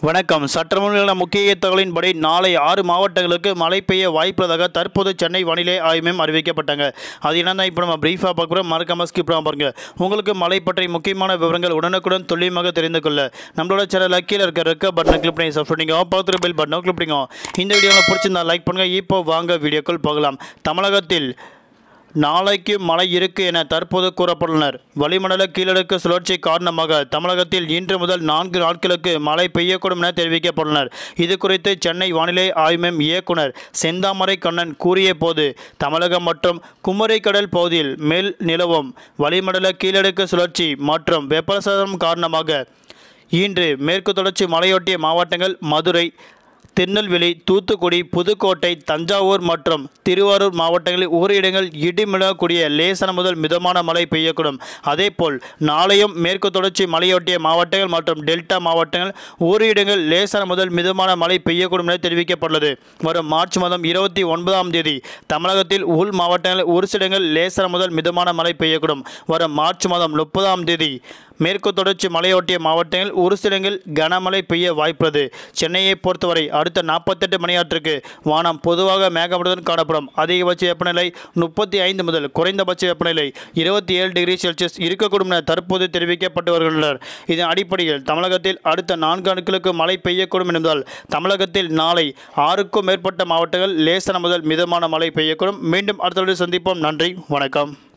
வணக்கம் சட்டமன்ற முக்கிய தகவலின்படி நாளை ஆறு மாவட்டங்களுக்கு மழை பெய்ய வாய்ப்புள்ளதாக தற்போது சென்னை வானிலை ஆய்வு மையம் அறிவிக்கப்பட்டாங்க அது என்னன்னா இப்போ நம்ம பிரீஃபாக பார்க்குறோம் மறக்காம ஸ்கிப் பண்ணாம பாருங்க உங்களுக்கு மழை பற்றி முக்கியமான விவரங்கள் உடனுக்குடன் துல்லியமாக தெரிந்து கொள்ள நம்மளோட சேனலில் கீழே இருக்க ரெக்க பட்டனை கிளிக் பண்ணி சப்ஸ்கிரைப் பண்ணிக்கோ பக்கத்தில் பெல் பட்டனை கிளிக் பண்ணிக்கோ இந்த வீடியோவில் பிடிச்சிருந்தா லைக் பண்ணுங்க இப்போ வாங்க வீடியோக்குள் போகலாம் தமிழகத்தில் நாளைக்கு மழை இருக்கு என தற்போது கூறப்பட்டுள்ளனர் வளிமண்டல கீழடுக்கு சுழற்சி காரணமாக தமிழகத்தில் இன்று முதல் நான்கு நாட்களுக்கு மழை பெய்யக்கூடும் என தெரிவிக்கப்பட்டுள்ளனர் இது குறித்து சென்னை வானிலை ஆய்வு மையம் இயக்குனர் செந்தாமரை கண்ணன் கூறிய போது தமிழகம் மற்றும் குமரிக்கடல் பகுதியில் மேல் நிலவும் வளிமண்டல கீழடுக்கு சுழற்சி மற்றும் வெப்பசலனம் காரணமாக இன்று மேற்கு தொடர்ச்சி மலையொட்டிய மாவட்டங்கள் மதுரை திருநெல்வேலி தூத்துக்குடி புதுக்கோட்டை தஞ்சாவூர் மற்றும் திருவாரூர் மாவட்டங்களில் ஓரிரு இடங்கள் இடிமிடக்கூடிய லேசான முதல் மிதமான மழை பெய்யக்கூடும் அதேபோல் நாளையும் மேற்கு தொடர்ச்சி மலையொட்டிய மாவட்டங்கள் மற்றும் டெல்டா மாவட்டங்கள் ஓரிரு இடங்கள் லேசான முதல் மிதமான மழை பெய்யக்கூடும் என தெரிவிக்கப்பட்டுள்ளது வரும் மார்ச் மாதம் இருபத்தி ஒன்பதாம் தேதி தமிழகத்தில் உள் மாவட்டங்களில் ஒரு சில இடங்கள் லேசான முதல் மிதமான மழை பெய்யக்கூடும் வரும் மார்ச் மாதம் முப்பதாம் தேதி மேற்கு தொடர்ச்சி மலையொட்டிய மாவட்டங்களில் ஒரு சில இடங்களில் கனமழை பெய்ய வாய்ப்புள்ளது சென்னையை பொறுத்தவரை அடுத்த நாற்பத்தெட்டு மணி நேரத்திற்கு வானம் பொதுவாக மேகமூட்டத்துடன் காணப்படும் அதிகபட்ச வெப்பநிலை முப்பத்தி ஐந்து முதல் குறைந்தபட்ச வெப்பநிலை இருபத்தி ஏழு டிகிரி செல்சியஸ் இருக்கக்கூடும் என தற்போது தெரிவிக்கப்பட்டு வருகின்றனர் இதன் அடிப்படையில் தமிழகத்தில் அடுத்த நான்கு நாட்களுக்கு மழை பெய்யக்கூடும் என்பதால் தமிழகத்தில் நாளை ஆறுக்கும் மேற்பட்ட மாவட்டங்கள் லேசன முதல் மிதமான மழை பெய்யக்கூடும் மீண்டும் அடுத்த வீடியோவில் சந்திப்போம் நன்றி வணக்கம்